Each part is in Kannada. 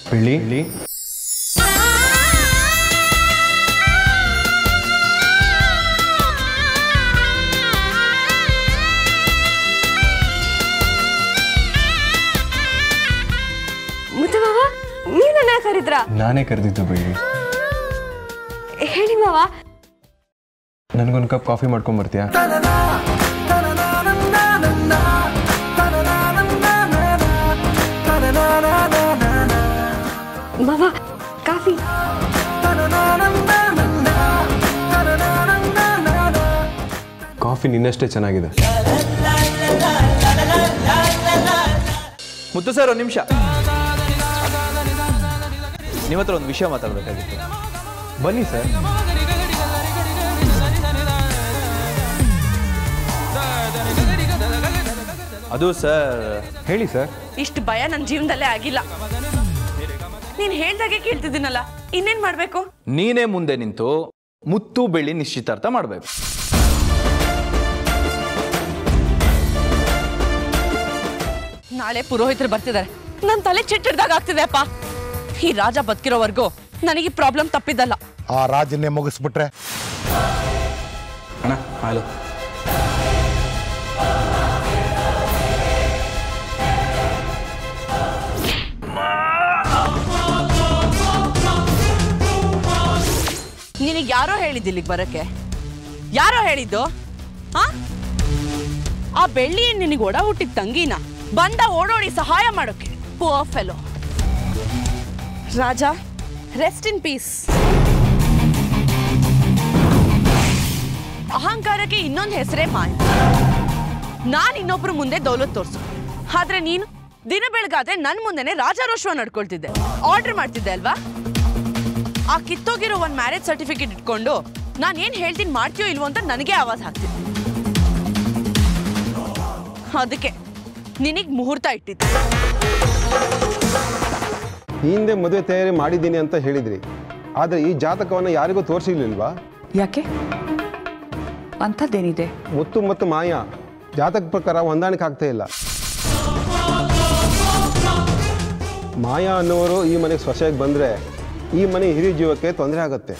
ಬೆಳ್ಳಿ ಬೆಳ್ಳಿ ಮುದ್ದು ಮಾವ ನೀವು ನನ್ನ ಕರಿದ್ರಾ ನಾನೇ ಕರೆದಿದ್ದು ಬೆಳ್ಳಿ ಹೇಳಿ ಮಾವ ನನಗೊಂದು ಕಪ್ ಕಾಫಿ ಮಾಡ್ಕೊಂಡ್ ಬರ್ತೀಯಾ ಮಾವ ಕಾಫಿ ಕಾಫಿ ನಿನ್ನಷ್ಟೇ ಚೆನ್ನಾಗಿದೆ ಮುದ್ದು ಸರ್ ಒಂದು ನಿಮಿಷ ನಿಮ್ಮ ಹತ್ರ ಒಂದು ವಿಷಯ ಮಾತಾಡಬೇಕಾಗಿತ್ತು ಬನ್ನಿ ಸರ್ ಅದು ಸರ್ ಹೇಳಿ ಸರ್ ಇಷ್ಟು ಭಯ ನನ್ನ ಜೀವನದಲ್ಲೇ ಆಗಿಲ್ಲ ನೀನ್ ಹೇಳ್ದಾಗೆ ಕೇಳ್ತಿದ್ದೀನಲ್ಲ ಇನ್ನೇನ್ ಮಾಡ್ಬೇಕು ನೀನೇ ಮುಂದೆ ನಿಂತು ಮುತ್ತು ಬೆಳ್ಳಿ ನಿಶ್ಚಿತಾರ್ಥ ಮಾಡಬೇಕು ನಾಳೆ ಪುರೋಹಿತರು ಬರ್ತಿದ್ದಾರೆ ನನ್ನ ತಲೆ ಚಿಟ್ಟಿಡ್ದಾಗ ಆಗ್ತಿದೆ ಅಪ್ಪ ಈ ರಾಜ ಬದುಕಿರೋವರೆಗೂ ನನಗೆ ಪ್ರಾಬ್ಲಮ್ ತಪ್ಪಿದ್ದಲ್ಲ ಆ ರಾಜನ್ನೇ ಮುಗಿಸ್ಬಿಟ್ರೆ ಅಣ್ಣ ಹಾಲು ನಿನಗೆ ಯಾರೋ ಹೇಳಿದ್ದು ಇಲ್ಲಿಗೆ ಬರಕ್ಕೆ ಯಾರೋ ಹೇಳಿದ್ದು ಹಾ ಆ ಬೆಳ್ಳಿ ನಿನಗೆ ಒಡ ಹುಟ್ಟಿದ ತಂಗಿನ ಬಂದ ಓಡೋಡಿ ಸಹಾಯ ಮಾಡೋಕೆ poor fellow Raja rest in peace ಅಹಂಕಾರಕ್ಕೆ ಇನ್ನೊಂದು ಹೆಸರೇ ಮಾಯ ನಾನು ಇನ್ನೊಬ್ರು ಮುಂದೆ ದೌಲತ್ ತೋರ್ಸು ಆದ್ರೆ ನೀನು ದಿನ ಬೆಳಗಾದ್ರೆ ನನ್ನ ಮುಂದೆನೆ ರಾಜಾರೋಷವ ನಡ್ಕೊಳ್ತಿದ್ದೆ ಆರ್ಡರ್ ಮಾಡ್ತಿದ್ದೆ ಅಲ್ವಾ ಆ ಕಿತ್ತೋಗಿರೋ ಒಂದು ಮ್ಯಾರೇಜ್ ಸರ್ಟಿಫಿಕೇಟ್ ಇಟ್ಕೊಂಡು ನಾನು ಏನು ಹೇಳ್ತೀನಿ ಮಾಡ್ತೀಯೋ ಇಲ್ವೋ ಅಂತ ನನಗೆ ಆವಾಜ್ ಹಾಕ್ತಿದ್ದೆ ಅದಕ್ಕೆ ನಿನಗೆ ಮುಹೂರ್ತ ಇಟ್ಟಿದ್ದೆ ಈ ಹಿಂದೆ ಮದುವೆ ತಯಾರಿ ಮಾಡಿದ್ದೀನಿ ಅಂತ ಹೇಳಿದ್ರಿ ಆದರೆ ಈ ಜಾತಕವನ್ನು ಯಾರಿಗೂ ತೋರಿಸಿರ್ಲಿಲ್ವಾ ಯಾಕೆ ಅಂಥದ್ದೇನಿದೆ ಮುತ್ತು ಮತ್ತು ಮಾಯಾ ಜಾತಕ ಪ್ರಕಾರ ಹೊಂದಾಣಿಕೆ ಆಗ್ತಾ ಇಲ್ಲ ಮಾಯಾ ಅನ್ನೋರು ಈ ಮನೆಗೆ ಸೊಸೆಯಾಗಿ ಬಂದರೆ ಈ ಮನೆ ಹಿರಿಯ ಜೀವಕ್ಕೆ ತೊಂದರೆ ಆಗುತ್ತೆ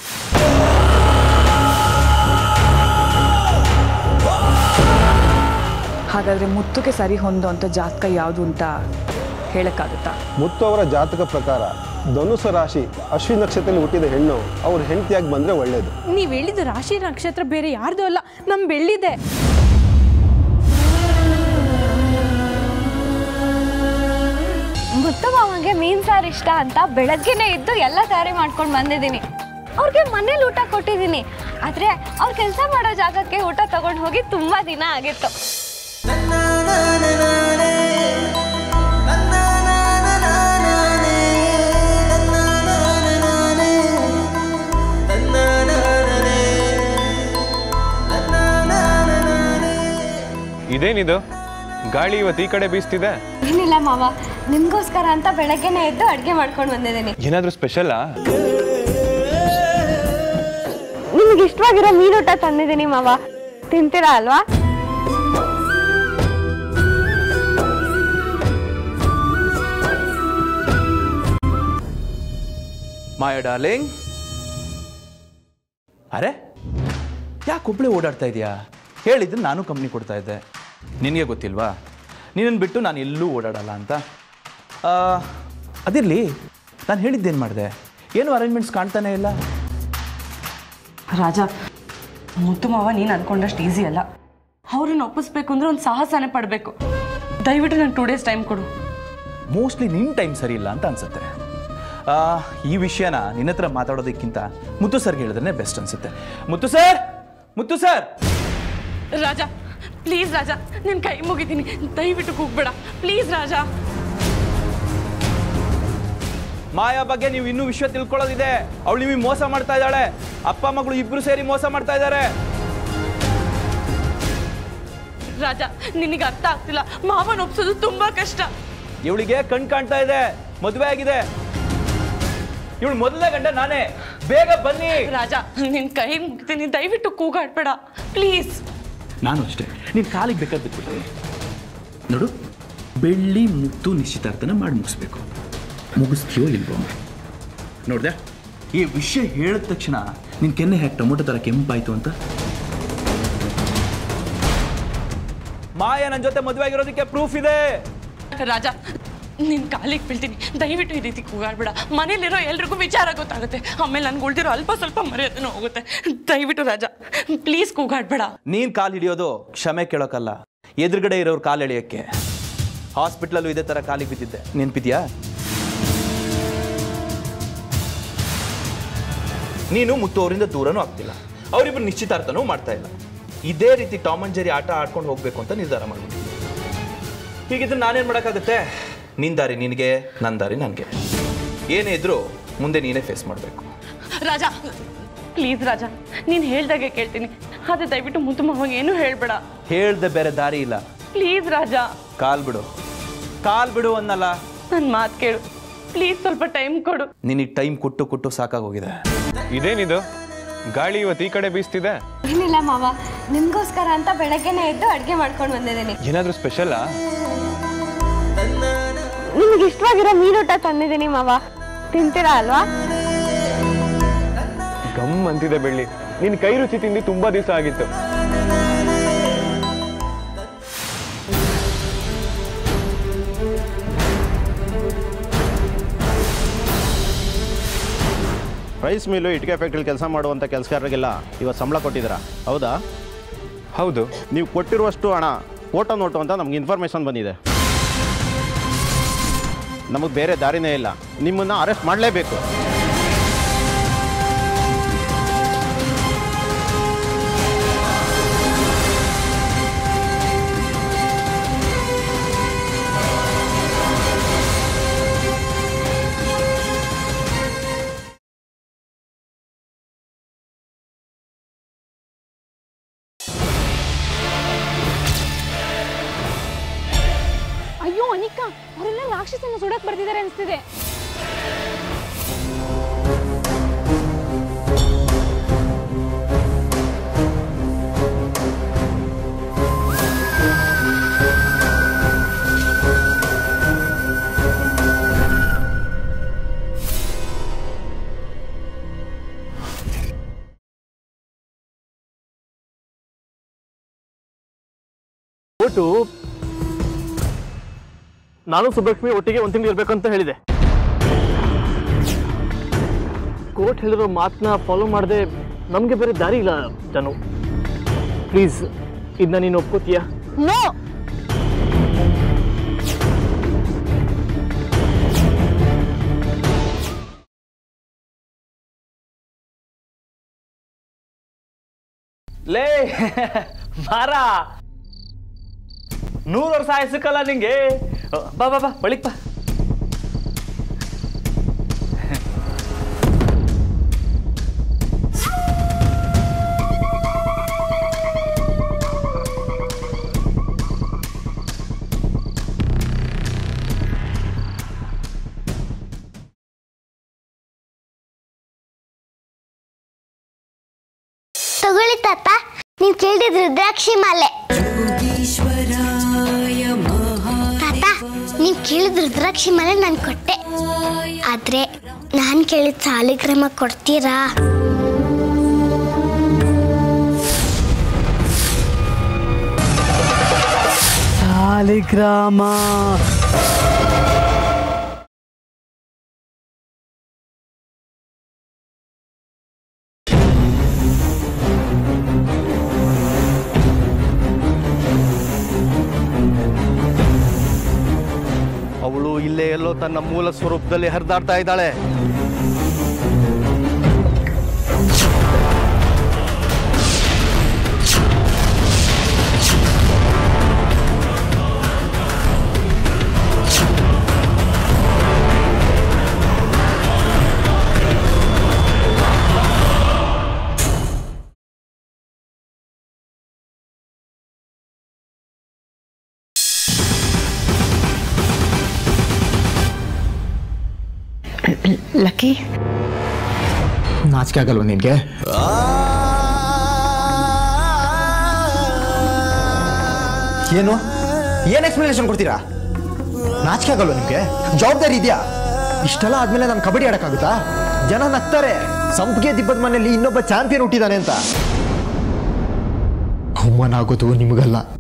ಹಾಗಾದ್ರೆ ಮುತ್ತುಗೆ ಸರಿ ಹೊಂದೋಂಥ ಜಾತಕ ಯಾವುದು ಅಂತ ಹೇಳಕ್ಕಾಗುತ್ತಾ ಮುತ್ತು ಅವರ ಜಾತಕ ಪ್ರಕಾರ ಧನುಸು ರಾಶಿ ಅಶ್ವಿನಿ ನಕ್ಷತ್ರದಲ್ಲಿ ಹುಟ್ಟಿದ ಹೆಣ್ಣು ಅವ್ರ ಹೆಂಡತಿಯಾಗಿ ಬಂದರೆ ಒಳ್ಳೆಯದು ನೀವು ಹೇಳಿದ ರಾಶಿ ನಕ್ಷತ್ರ ಬೇರೆ ಯಾರ್ದು ಅಲ್ಲ ನಮ್ ಬೆಳ್ಳಿದೆ ಮುತ್ತು ಮಾವಂಗೆ ಮೀನ್ ಸಾರು ಇಷ್ಟ ಅಂತ ಬೆಳಗ್ಗೆನೆ ಇದ್ದು ಎಲ್ಲ ತಯಾರಿ ಮಾಡ್ಕೊಂಡು ಬಂದಿದ್ದೀನಿ ಅವ್ರಿಗೆ ಮನೇಲಿ ಊಟ ಕೊಟ್ಟಿದ್ದೀನಿ ಆದ್ರೆ ಅವ್ರು ಕೆಲಸ ಮಾಡೋ ಜಾಗಕ್ಕೆ ಊಟ ತಗೊಂಡು ಹೋಗಿ ತುಂಬಾ ದಿನ ಆಗಿತ್ತು ಇದೇನಿದು ಗಾಳಿ ಇವತ್ತು ಈ ಕಡೆ ಬೀಸ್ತಿದೆ ಏನಿಲ್ಲ ಮಾವ ನಿಮ್ಗೋಸ್ಕರ ಅಂತ ಬೆಳಗ್ಗೆನೆ ಎದ್ದು ಅಡ್ಗೆ ಮಾಡ್ಕೊಂಡು ಬಂದಿದ್ದೀನಿ ಏನಾದರೂ ಸ್ಪೆಷಲ್ಲಾ ನಿಮ್ಗೆ ಇಷ್ಟವಾಗಿರೋ ಮೀನೂಟ ತಂದಿದ್ದೀನಿ ಮಾವ ತಿಂತೀರಾ ಅಲ್ವಾ ಮಾಯ ಡಾರ್ಲಿಂಗ್ ಅರೆ ಯಾಕೆ ಒಬ್ಬಳೇ ಓಡಾಡ್ತಾ ಇದೆಯಾ ಹೇಳಿದ್ರೆ ನಾನು ಕಂಪ್ನಿ ಕೊಡ್ತಾ ಇದ್ದೆ ನಿನಗೆ ಗೊತ್ತಿಲ್ವಾ ನಿನ್ನನ್ನು ಬಿಟ್ಟು ನಾನು ಎಲ್ಲೂ ಓಡಾಡಲ್ಲ ಅಂತ ಆ, ಅದಿರಲಿ ನಾನು ಹೇಳಿದ್ದೇನು ಮಾಡಿದೆ ಏನು ಅರೇಂಜ್ಮೆಂಟ್ಸ್ ಕಾಣ್ತಾನೆ ಇಲ್ಲ ರಾಜ ಮುತ್ತು ಮಾವ ನೀನು ಅನ್ಕೊಂಡಷ್ಟು ಈಸಿ ಅಲ್ಲ ಅವ್ರನ್ನ ಒಪ್ಪಿಸ್ಬೇಕು ಅಂದ್ರೆ ಒಂದು ಸಾಹಸನೇ ಪಡಬೇಕು ದಯವಿಟ್ಟು ನಂಗೆ ಟೂ ಡೇಸ್ ಟೈಮ್ ಕೊಡು ಮೋಸ್ಟ್ಲಿ ನಿನ್ನ ಟೈಮ್ ಸರಿ ಇಲ್ಲ ಅಂತ ಅನ್ಸುತ್ತೆ ಆ, ಈ ವಿಷಯನ ನಿನ್ನ ಹತ್ರ ಮಾತಾಡೋದಕ್ಕಿಂತ ಮುತ್ತು ಸರ್ಗೆ ಹೇಳಿದ್ರೆ ಬೆಸ್ಟ್ ಅನ್ಸುತ್ತೆ Muthu sir Muthu sir Raja please Raja ನಿನ್ನ ಕೈ ಮುಗಿತೀನಿ ದಯವಿಟ್ಟು ಕೂಗ್ಬೇಡ ಪ್ಲೀಸ್ ರಾಜ ಮಾಯಾ ಬಗ್ಗೆ ನೀವು ಇನ್ನೂ ವಿಷಯ ತಿಳ್ಕೊಳ್ಳೋದಿದೆ ಅವಳು ನಿಮಗೆ ಮೋಸ ಮಾಡ್ತಾ ಇದ್ದಾಳೆ ಅಪ್ಪ ಮಗಳು ಇಬ್ರು ಸೇರಿ ಮೋಸ ಮಾಡ್ತಾ ಇದ್ದಾರೆ ರಾಜ ನಿನಗೆ ಅರ್ಥ ಆಗ್ತಿಲ್ಲ ಮಾವನ ಒಪ್ಸೋದು ತುಂಬಾ ಕಷ್ಟ ಇವಳಿಗೆ ಕಣ್ ಕಾಣ್ತಾ ಇದೆ ಮದುವೆ ಆಗಿದೆ ಇವಳು ಮೊದಲನೇ ಗಂಡ ನಾನೇ ಬೇಗ ಬನ್ನಿ ರಾಜ ನಿನ್ ಕೈ ಮುಗ್ತೀನಿ ದಯವಿಟ್ಟು ಕೂಗಾಡ್ಬೇಡ ಪ್ಲೀಸ್ ನಾನು ಅಷ್ಟೇ ನೀನು ಕಾಲಿಗೆ ಬೇಕಾದ ಬಿಟ್ಬಿಡ್ತೀನಿ ನೋಡು ಬೆಳ್ಳಿ ಮುತ್ತು ನಿಶ್ಚಿತಾರ್ಥನ ಮಾಡಿ ಮುಗಿಸ್ಬೇಕು ಮುಗಿಸ್ತೀಯೋ ಇಲ್ವೋ ನೋಡಿದೆ ಈ ವಿಷಯ ಹೇಳಿದ ತಕ್ಷಣ ನಿನ್ನ ಕೆನ್ನೆ ಹೇಗೆ ಟೊಮೊಟೊ ಥರ ಕೆಂಪಾಯ್ತು ಅಂತ ಮಾಯ ನನ್ನ ಜೊತೆ ಮದುವೆ ಆಗಿರೋದಕ್ಕೆ ಪ್ರೂಫ್ ಇದೆ ರಾಜ ನಿನ್ ಕಾಲಿಗೆ ಬೀಳ್ತೀನಿ ದಯವಿಟ್ಟು ಈ ರೀತಿ ಕೂಗಾಡ್ಬೇಡ ಮನೇಲಿರೋ ಎಲ್ರಿಗೂ ವಿಚಾರ ಗೊತ್ತಾಗುತ್ತೆ ಆಮೇಲೆ ನನ್ಗೆ ಉಳ್ದಿರೋ ಅಲ್ಪ ಸ್ವಲ್ಪ ಮರ್ಯಾದೆನೂ ಹೋಗುತ್ತೆ ದಯವಿಟ್ಟು ರಾಜ ಪ್ಲೀಸ್ ಕೂಗಾಡ್ಬೇಡ ನೀನು ಕಾಲು ಹಿಡಿಯೋದು ಕ್ಷಮೆ ಕೇಳೋಕ್ಕಲ್ಲ ಎದುರುಗಡೆ ಇರೋರು ಕಾಲು ಎಳೆಯೋಕ್ಕೆ ಹಾಸ್ಪಿಟ್ಲಲ್ಲೂ ಇದೇ ಥರ ಕಾಲಿಗೆ ಬಿದ್ದಿದ್ದೆ ನೆನ್ಪಿದ್ಯಾ ನೀನು ಮುತ್ತು ಅವರಿಂದ ದೂರನೂ ಆಗ್ತಿಲ್ಲ ಅವರಿಬ್ಬರು ನಿಶ್ಚಿತಾರ್ಥನೂ ಮಾಡ್ತಾ ಇಲ್ಲ ಇದೇ ರೀತಿ ಟಾಮ್ ಅಂಡ್ ಜೆರಿ ಆಟ ಆಡ್ಕೊಂಡು ಹೋಗ್ಬೇಕು ಅಂತ ನಿರ್ಧಾರ ಮಾಡ್ಬಿಟ್ಟಿದ್ದೆ ಹೀಗಿದ್ರೆ ನಾನೇನು ಮಾಡೋಕ್ಕಾಗುತ್ತೆ ನಿನ್ ದಾರಿ ನಿನಗೆ ನನ್ನ ದಾರಿ ನನಗೆ ಏನೇ ಇದ್ರೂ ಮುಂದೆ ನೀನೇ ಫೇಸ್ ಮಾಡಬೇಕು ರಾಜ ಪ್ಲೀಸ್ ರಾಜ ನೀನು ಹೇಳ್ದಾಗೆ ಕೇಳ್ತೀನಿ ಆದರೆ ದಯವಿಟ್ಟು ಮುದ್ದು ಮಾವಾಗ ಏನೂ ಹೇಳ್ಬೇಡ ಹೇಳ್ದೆ ಬೇರೆ ದಾರಿ ಇಲ್ಲ ಪ್ಲೀಸ್ ರಾಜ ಕಾಲ್ ಬಿಡು ಕಾಲ್ ಬಿಡು ಅನ್ನಲ್ಲ ನನ್ನ ಮಾತು ಕೇಳು ಪ್ಲೀಸ್ ಸ್ವಲ್ಪ ಟೈಮ್ ಕೊಡು ನಿನಗೆ ಟೈಮ್ ಕೊಟ್ಟು ಕೊಟ್ಟು ಸಾಕಾಗೋಗಿದೆ ಇದೇನಿದು ಗಾಳಿ ಇವತ್ತು ಈ ಕಡೆ ಬೀಸ್ತಿದೆ ಏನಿಲ್ಲ ಮಾವ ನಿಮ್ಗೋಸ್ಕರ ಅಂತ ಬೆಳಗ್ಗೆನೆ ಎದ್ದು ಅಡುಗೆ ಮಾಡ್ಕೊಂಡು ಬಂದಿದ್ದೀನಿ ಏನಾದರೂ ಸ್ಪೆಷಲ್ಲಾ ನಿಮ್ಗೆ ಇಷ್ಟವಾಗಿರೋ ಮೀನೂಟ ತಂದಿದ್ದೀನಿ ಮಾವ ತಿಂತೀರಾ ಅಲ್ವಾ ಗಮ್ ಅಂತಿದೆ ಬೆಳ್ಳಿ ನಿನ್ನ ಕೈ ರುಚಿ ತಿಂದು ತುಂಬಾ ದಿವಸ ಆಗಿತ್ತು ರೈಸ್ ಮಿಲ್ಲು ಇಟ್ಟಿಗೆ ಫ್ಯಾಕ್ಟ್ರಿಲಿ ಕೆಲಸ ಮಾಡುವಂಥ ಕೆಲಸಗಾರರಿಗೆಲ್ಲ ಇವತ್ತು ಸಂಬಳ ಕೊಟ್ಟಿದ್ದೀರಾ ಹೌದಾ ಹೌದು ನೀವು ಕೊಟ್ಟಿರುವಷ್ಟು ಹಣ ಫೋಟೋ ನೋಟು ಅಂತ ನಮ್ಗೆ ಇನ್ಫಾರ್ಮೇಷನ್ ಬಂದಿದೆ ನಮಗೆ ಬೇರೆ ದಾರಿನೇ ಇಲ್ಲ ನಿಮ್ಮನ್ನು ಅರೆಸ್ಟ್ ಮಾಡಲೇಬೇಕು ಅಯ್ಯೋ ಅನಿಕಾ ಅವರೆಲ್ಲ ರಾಕ್ಷಸನ ಸುಡಕ್ ಬರ್ತಿದ್ದಾರೆ ಅನಿಸ್ತಿದೆ ಒಟ್ಟು ನಾನು ಸುಬ್ಬಲಕ್ಷ್ಮಿ ಒಟ್ಟಿಗೆ ಒಂದು ತಿಂಗಳು ಇರಬೇಕು ಅಂತ ಹೇಳಿದೆ ಕೋರ್ಟ್ ಹೇಳಿರೋ ಮಾತನ್ನ ಫಾಲೋ ಮಾಡದೆ ನಮಗೆ ಬೇರೆ ದಾರಿ ಇಲ್ಲ ಜನು ಪ್ಲೀಸ್ ಇದನ್ನ ನೀನು ಒಪ್ಕೋತೀಯಾ ನೋ ಲೇ ಮಾರ ನೂರು ವರ್ಷ ಆಯ್ಸಕ್ಕಲ್ಲ ನಿಂಗೆ ಬಾ ಬಾ ಬಾ ಬಳಿಕ್ ಬಾ ತಗೊಳ್ಳಿ ತಾತ ನೀವು ಕೇಳಿದ ರುದ್ರಾಕ್ಷಿ ಮಾಲೆ ತಾತ ನೀವು ಕೇಳಿದ ರುದ್ರಾಕ್ಷಿ ಮಾಲೆ ನಾನು ಕೊಟ್ಟೆ ಆದ್ರೆ ನಾನು ಕೇಳಿದ ಸಾಲಿಗ್ರಾಮ ಕೊಡ್ತೀರಾ ಸಾಲಿಗ್ರಾಮ ಅವಳು ಇಲ್ಲೇ ಎಲ್ಲೋ ತನ್ನ ಮೂಲ ಸ್ವರೂಪದಲ್ಲಿ ಹರಿದಾಡ್ತಾ ಇದ್ದಾಳೆ ಲಕ್ಕಿ ನಾಚಿಕೆ ಆಗಲ್ವ ನಿನಗೆ ಏನು ಏನು ಎಕ್ಸ್ಪ್ಲನೇಷನ್ ಕೊಡ್ತೀರಾ ನಾಚಿಕೆ ಆಗಲ್ವ ನಿಮಗೆ ಜವಾಬ್ದಾರಿ ಇದೆಯಾ ಇಷ್ಟೆಲ್ಲ ಆದ್ಮೇಲೆ ನಾನು ಕಬಡ್ಡಿ ಆಡಕ್ಕಾಗುತ್ತಾ ಜನ ನಗ್ತಾರೆ ಸಂಪಿಗೆ ದಿಬ್ಬದ ಮನೆಯಲ್ಲಿ ಇನ್ನೊಬ್ಬ ಚಾಂಪಿಯನ್ ಹುಟ್ಟಿದಾನೆ ಅಂತ ಅವಮಾನ ಆಗೋದು ನಿಮಗಲ್ಲ